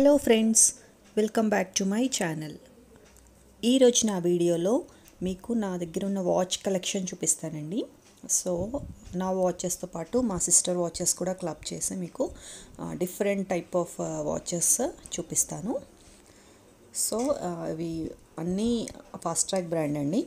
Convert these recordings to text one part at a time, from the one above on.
hello friends welcome back to my channel ఈరోజు నా వీడియోలో మీకు నా దగ్గర ఉన్న వాచ్ కలెక్షన్ చూపిస్తానండి సో నా వాచెస్తో పాటు మా సిస్టర్ వాచెస్ కూడా క్లబ్ చేసి మీకు డిఫరెంట్ టైప్ ఆఫ్ వాచెస్ చూపిస్తాను సో ఇవి అన్నీ ఫాస్ట్ ట్రాక్ బ్రాండ్ అండి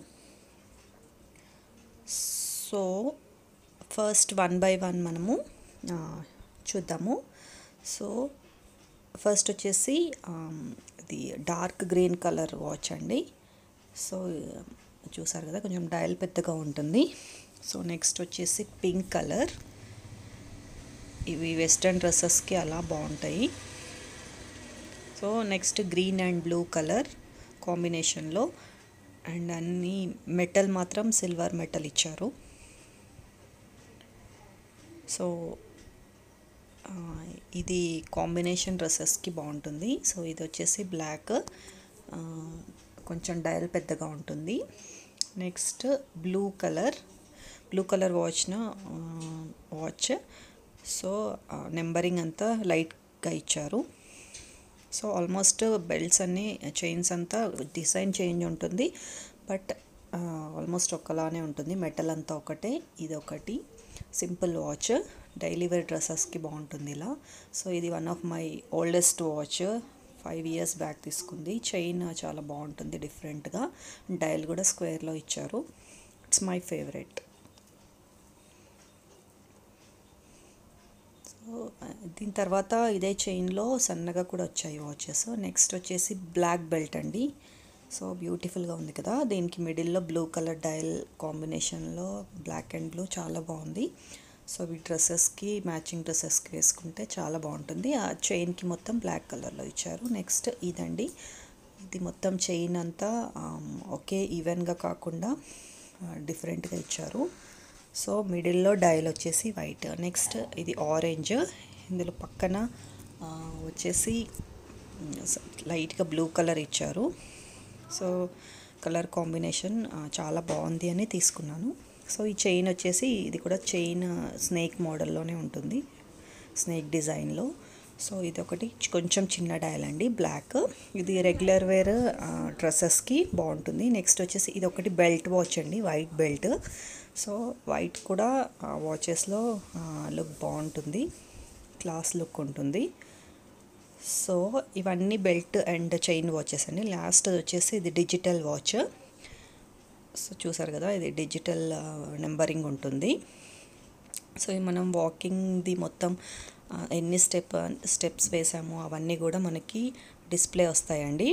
so first one by one మనము ఆ, చూద్దాము సో ఫస్ట్ వచ్చేసి ఆమ్, ఇది డార్క్ గ్రీన్ కలర్ వాచ్ అండి సో చూసారు కదా కొంచెం డయల్ పెద్దగా ఉంటుంది సో నెక్స్ట్ వచ్చేసి పింక్ కలర్ ఇవి వెస్ట్రన్ డ్రెస్సెస్కి అలా బాగుంటాయి so next green and blue colour కాంబినేషన్లో అండ్ అన్ని మెటల్ మాత్రం సిల్వర్ మెటల్ ఇచ్చారు సో ఆ, ఇది కాంబినేషన్ డ్రెస్సెస్కి బాగుంటుంది సో ఇది వచ్చేసి బ్లాక్ ఆ, కొంచెం డయల్ పెద్దగా ఉంటుంది next blue colour blue colour వాచ్న వాచ్ సో నెంబరింగ్ అంతా లైట్గా ఇచ్చారు సో ఆల్మోస్ట్ బెల్ట్స్ అన్నీ చైన్స్ అంతా డిజైన్ చేంజ్ ఉంటుంది బట్ ఆల్మోస్ట్ ఒకలానే ఉంటుంది మెటల్ అంతా ఒకటే ఇది ఒకటి సింపుల్ వాచ్ డైలీ వేర్ డ్రెస్సెస్కి బాగుంటుంది ఇలా సో ఇది one of my oldest watch five years back తీసుకుంది చైన్ చాలా బాగుంటుంది డిఫరెంట్గా డైల్ కూడా స్క్వేర్లో ఇచ్చారు ఇట్స్ మై ఫేవరెట్ సో దీని తర్వాత ఇదే చైన్లో సన్నగా కూడా వచ్చాయి వాచెస్ నెక్స్ట్ వచ్చేసి బ్లాక్ బెల్ట్ అండి సో బ్యూటిఫుల్గా ఉంది కదా దీనికి మిడిల్లో బ్లూ కలర్ డైల్ కాంబినేషన్లో బ్లాక్ అండ్ బ్లూ చాలా బాగుంది సో ఈ డ్రెస్సెస్కి మ్యాచింగ్ డ్రెస్సెస్కి వేసుకుంటే చాలా బాగుంటుంది ఆ చైన్కి మొత్తం బ్లాక్ కలర్లో ఇచ్చారు నెక్స్ట్ ఇదండి ఇది మొత్తం చైన్ అంతా ఆమ్, ఒకే ఈవెన్గా కాకుండా డిఫరెంట్గా ఇచ్చారు సో మిడిల్లో డైల్ వచ్చేసి వైట్ నెక్స్ట్ ఇది ఆరెంజ్ ఇందులో పక్కన ఆ, వచ్చేసి లైట్గా బ్లూ కలర్ ఇచ్చారు సో కలర్ కాంబినేషన్ ఆ, చాలా బాగుంది అని తీసుకున్నాను సో ఈ చైన్ వచ్చేసి ఇది కూడా చైన్ స్నేక్ మోడల్లోనే ఉంటుంది స్నేక్ డిజైన్లో సో ఇది ఒకటి కొంచెం చిన్న డయల్ అండి బ్లాక్ ఇది రెగ్యులర్ వేర్ డ్రెస్సెస్కి బాగుంటుంది నెక్స్ట్ వచ్చేసి ఇది ఒకటి బెల్ట్ వాచ్ అండి వైట్ బెల్ట్ సో వైట్ కూడా వాచెస్లో లుక్ బాగుంటుంది క్లాస్ లుక్ ఉంటుంది సో ఇవన్నీ బెల్ట్ అండ్ చైన్ వాచెస్ అండి లాస్ట్ వచ్చేసి ఇది డిజిటల్ వాచ్ సో చూసారు కదా ఇది డిజిటల్ నెంబరింగ్ ఉంటుంది సో ఇది మనం వాకింగ్ది మొత్తం ఆ, ఎన్ని స్టెప్ స్టెప్స్ వేసామో అవన్నీ కూడా మనకి డిస్ప్లే వస్తాయండి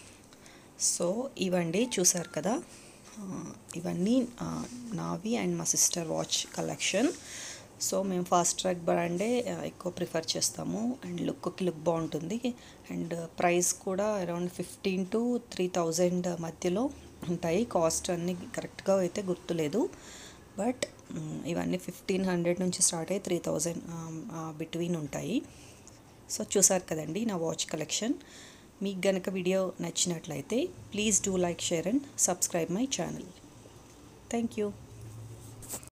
సో ఇవండి చూసారు కదా ఆ, ఇవన్నీ ఆ, నావి అండ్ మా సిస్టర్ వాచ్ కలెక్షన్ సో మేము ఫాస్ట్ ట్రాక్ బ్రాండే ఆ, ఎక్కువ ప్రిఫర్ చేస్తాము అండ్ లుక్కి లుక్ బాగుంటుంది అండ్ ప్రైస్ కూడా around fifteen to three thousand మధ్యలో ఉంటాయి కాస్ట్ అన్నీ కరెక్ట్గా అయితే గుర్తులేదు బట్ మ్, ఇవన్నీ ఫిఫ్టీన్ హండ్రెడ్ నుంచి స్టార్ట్ అయ్యి త్రీ థౌజండ్ బిట్వీన్ ఉంటాయి సో చూసారు కదండి నా వాచ్ కలెక్షన్ మీకు గనక వీడియో నచ్చినట్లయితే please do like share and subscribe my channel thank you